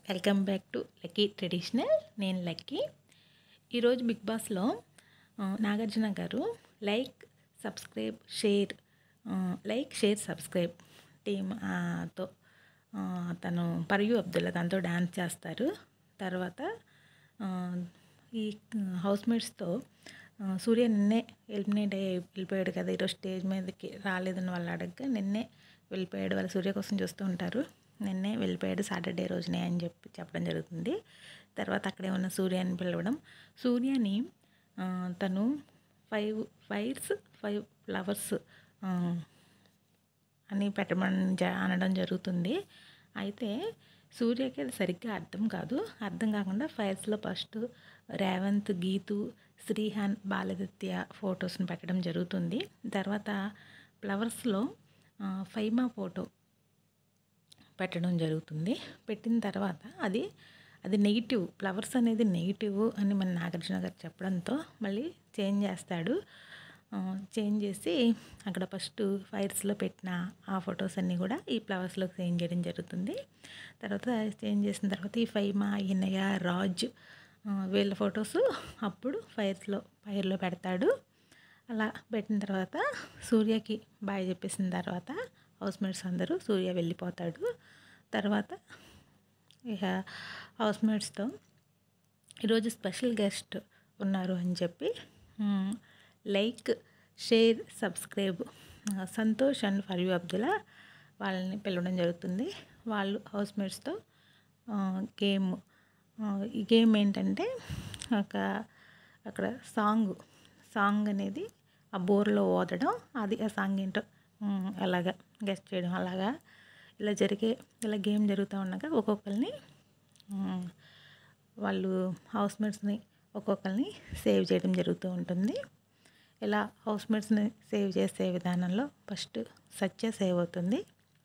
welcome back to Lucky traditional నేను Lucky ఈరోజు big బాస్లో ఆ, Nagarjuna garu like subscribe share ఆ, లైక్ షేర్ సబ్స్క్రైబ్ టీమ్ ఆ, తో ఆ, తను పరియు అబ్దుల్లా తనతో డ్యాన్స్ చేస్తారు తర్వాత ఆ, ఈ హౌస్ మేట్స్తో సూర్య నిన్నే ఎలిమినేట్ అయ్యి వెళ్ళిపోయాడు కదా ఈరోజు స్టేజ్ మీదకి రాలేదని వాళ్ళు అడగగా నిన్నే వెళ్ళిపోయాడు వాళ్ళు సూర్య కోసం చూస్తూ ఉంటారు నిన్నే వెళ్ళిపోయాడు సాటర్డే రోజునే అని చెప్పి చెప్పడం జరుగుతుంది తర్వాత అక్కడే ఉన్న సూర్యని పిలవడం సూర్యని ఆ, తను ఫైవ్ ఫైర్స్ ఫైవ్ ఫ్లవర్స్ అని పెట్టమని జ- అనడం జరుగుతుంది అయితే సూర్యకి అది సరిగ్గా అర్థం కాదు అర్థం కాకుండా ఫైర్స్లో ఫస్ట్ రేవంత్ గీతు శ్రీహాన్ బాలదిత్య ఫొటోస్ని పెట్టడం జరుగుతుంది తర్వాత ఫ్లవర్స్లో ఆ, ఫైమా ఫోటో పెట్టడం జరుగుతుంది పెట్టిన తర్వాత అది అది నెగిటివ్ ఫ్లవర్స్ అనేది నెగిటివ్ అని మన నాగార్జున గారు చెప్పడంతో మళ్ళీ చేంజ్ చేస్తాడు ఆ, చేంజ్ చేసి అక్కడ ఫస్ట్ ఫైర్స్లో పెట్టిన ఆ ఫొటోస్ అన్నీ కూడా ఈ ఫ్లవర్స్లోకి చేంజ్ చేయడం జరుగుతుంది తర్వాత చేంజ్ చేసిన తర్వాత ఈ ఫైమా ఇన్నయ్య రాజ్ ఆ, వీళ్ళ ఫొటోస్ అప్పుడు ఫైర్స్లో ఫైర్లో పెడతాడు అలా పెట్టిన తర్వాత సూర్యకి బాయ్ చెప్పేసిన తర్వాత హౌస్ మేట్స్ అందరూ సూర్య వెళ్ళిపోతాడు తర్వాత ఇక హౌస్ మేట్స్తో ఈరోజు స్పెషల్ గెస్ట్ ఉన్నారు అని చెప్పి మ్, లైక్ షేర్ సబ్స్క్రైబ్ ఆ, సంతోష్ అండ్ ఫర్యూ అబ్దుల్లా వాళ్ళని పిలవడం జరుగుతుంది వాళ్ళు హౌస్ మేట్స్తో గేమ్ ఈ గేమ్ ఏంటంటే ఒక అక్కడ సాంగ్ సాంగ్ అనేది ఆ బోర్లో ఓదడం అది ఆ సాంగ్ ఏంటో మ్, అలాగా గెస్ట్ చేయడం అలాగా ఇలా జరిగే ఇలా గేమ్ జరుగుతూ ఉండగా ఒక్కొక్కరిని మ్, వాళ్ళు హౌస్ మేట్స్ని ఒక్కొక్కరిని సేవ్ చేయడం జరుగుతూ ఉంటుంది ఇలా హౌస్ మేట్స్ని సేవ్ చేసే విధానంలో ఫస్ట్ సత్య సేవ్ అవుతుంది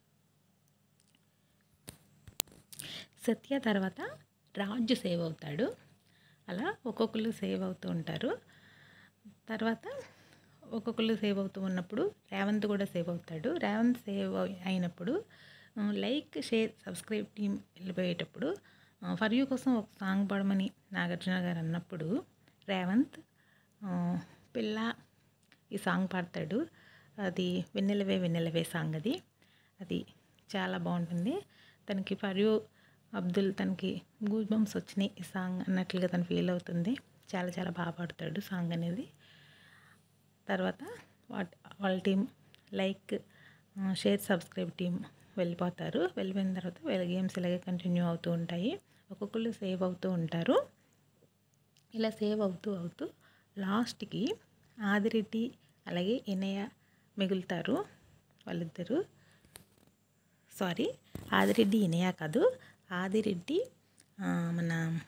సత్య తర్వాత రాజు సేవ్ అవుతాడు అలా ఒక్కొక్కరు సేవ్ అవుతూ ఉంటారు తర్వాత ఒక్కొక్కరు సేవ్ అవుతూ ఉన్నప్పుడు రేవంత్ కూడా సేవ్ అవుతాడు రేవంత్ సేవ్ అయి- అయినప్పుడు ఆ, లైక్ షేర్ సబ్స్క్రైబ్ టీమ్ వెళ్ళిపోయేటప్పుడు ఆ, ఫర్ యూ కోసం ఒక సాంగ్ పాడమని నాగార్జున గారు అన్నప్పుడు రేవంత్ ఆ, పిల్ల ఈ సాంగ్ పాడతాడు అది వెన్నెలవే వెన్నెలవే సాంగ్ అది అది చాలా బాగుంటుంది తనకి ఫర్ యూ అబ్దుల్ తనకి గూస్ బంప్స్ వచ్చినాయి ఈ సాంగ్ అన్నట్లుగా తను ఫీల్ అవుతుంది చాలా చాలా బాగా పాడతాడు సాంగ్ అనేది తర్వాత వాట్ వాళ్ళ team like share subscribe team వెళ్ళిపోతారు వెళ్ళిపోయిన తర్వాత వీళ్ళ గేమ్స్ ఇలాగే కంటిన్యూ అవుతూ ఉంటాయి ఒక్కొక్కళ్ళు సేవ్ అవుతూ ఉంటారు ఇలా సేవ్ అవుతూ అవుతూ లాస్ట్కి ఆదిరెడ్డి అలాగే ఇనయ మిగులుతారు వాళ్ళిద్దరూ సారీ ఆదిరెడ్డి ఇనయ కాదు ఆదిరెడ్డి ఆ, మన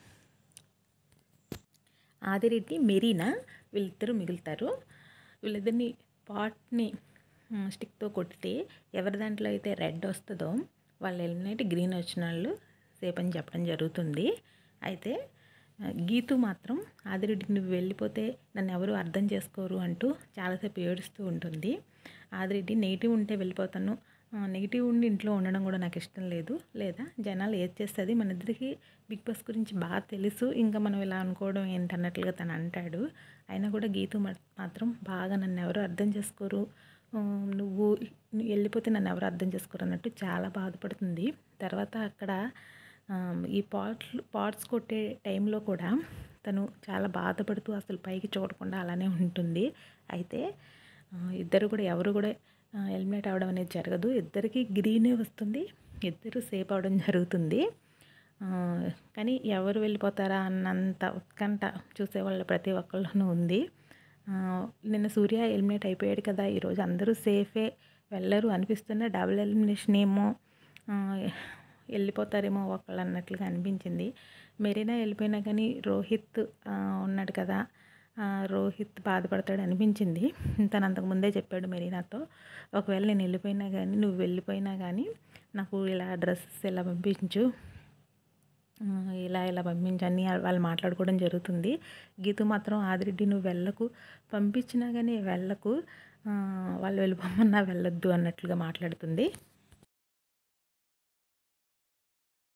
ఆదిరెడ్డి మెరీనా వీళ్ళిద్దరూ మిగులుతారు వీళ్ళిద్దరిని పాట్ని స్టిక్తో కొట్టితే ఎవరి దాంట్లో అయితే రెడ్ వస్తుందో వాళ్ళు ఎలిమినేట్ గ్రీన్ వచ్చిన వాళ్ళు సేపు అని చెప్పడం జరుగుతుంది అయితే ఆ, గీతు మాత్రం ఆదిరెడ్డి నువ్వు వెళ్ళిపోతే నన్ను ఎవరు అర్థం చేసుకోరు అంటూ చాలాసేపు ఏడుస్తూ ఉంటుంది ఆదిరెడ్డి నెగిటివ్ ఉంటే వెళ్ళిపోతాను నెగిటివ్ ఉండి ఇంట్లో ఉండడం కూడా నాకు ఇష్టం లేదు లేదా జనాలు ఏది చేస్తుంది మన ఇద్దరికి బిగ్ బాస్ గురించి బాగా తెలుసు ఇంకా మనం ఇలా అనుకోవడం ఏంటన్నట్లుగా తను అంటాడు అయినా కూడా గీతు మా- మాత్రం బాగా నన్ను ఎవరు అర్థం చేసుకోరు ఆ, నువ్వు నువ్వు వెళ్ళిపోతే నన్ను ఎవరు అర్థం చేసుకోరు అన్నట్టు చాలా బాధపడుతుంది తర్వాత అక్కడ ఆ, ఈ పాట్లు పాట్స్ కొట్టే టైంలో కూడా తను చాలా బాధపడుతూ అసలు పైకి చూడకుండా అలానే ఉంటుంది అయితే ఆ, ఇద్దరు కూడా ఎవరు కూడా ఎలిమినేట్ అవ్వడం అనేది జరగదు ఇద్దరికి గ్రీనే వస్తుంది ఇద్దరు సేఫ్ అవడం జరుగుతుంది ఆ, కానీ ఎవరు వెళ్ళిపోతారా అన్నంత ఉత్కంఠ చూసేవాళ్ళ ప్రతి ఒక్కళ్ళలోనూ ఉంది ఆ, నిన్న సూర్య ఎలిమినేట్ అయిపోయాడు కదా ఈరోజు అందరూ సేఫే వెళ్ళరు అనిపిస్తున్న డబుల్ ఎలిమినేషన్ ఏమో ఆ, వెళ్ళిపోతారేమో ఒకళ్ళు అన్నట్లుగా అనిపించింది మెరీనా వెళ్ళిపోయినా కానీ రోహిత్ ఆ, ఉన్నాడు కదా ఆ, రోహిత్ బాధపడతాడు అనిపించింది తను అంతకు ముందే చెప్పాడు మెరీనాతో ఒకవేళ నేను వెళ్ళిపోయినా కానీ నువ్వు వెళ్ళిపోయినా కానీ నాకు ఇలా డ్రెస్సెస్ ఇలా పంపించు ఆ, ఇలా ఇలా పంపించని వాళ్ళు మాట్లాడుకోవడం జరుగుతుంది గీతు మాత్రం ఆదిరెడ్డి నువ్వు వెళ్ళకు పంపించినా కానీ వెళ్ళకు ఆ, వాళ్ళు వెళ్ళిపోమన్నా వెళ్ళొద్దు అన్నట్లుగా మాట్లాడుతుంది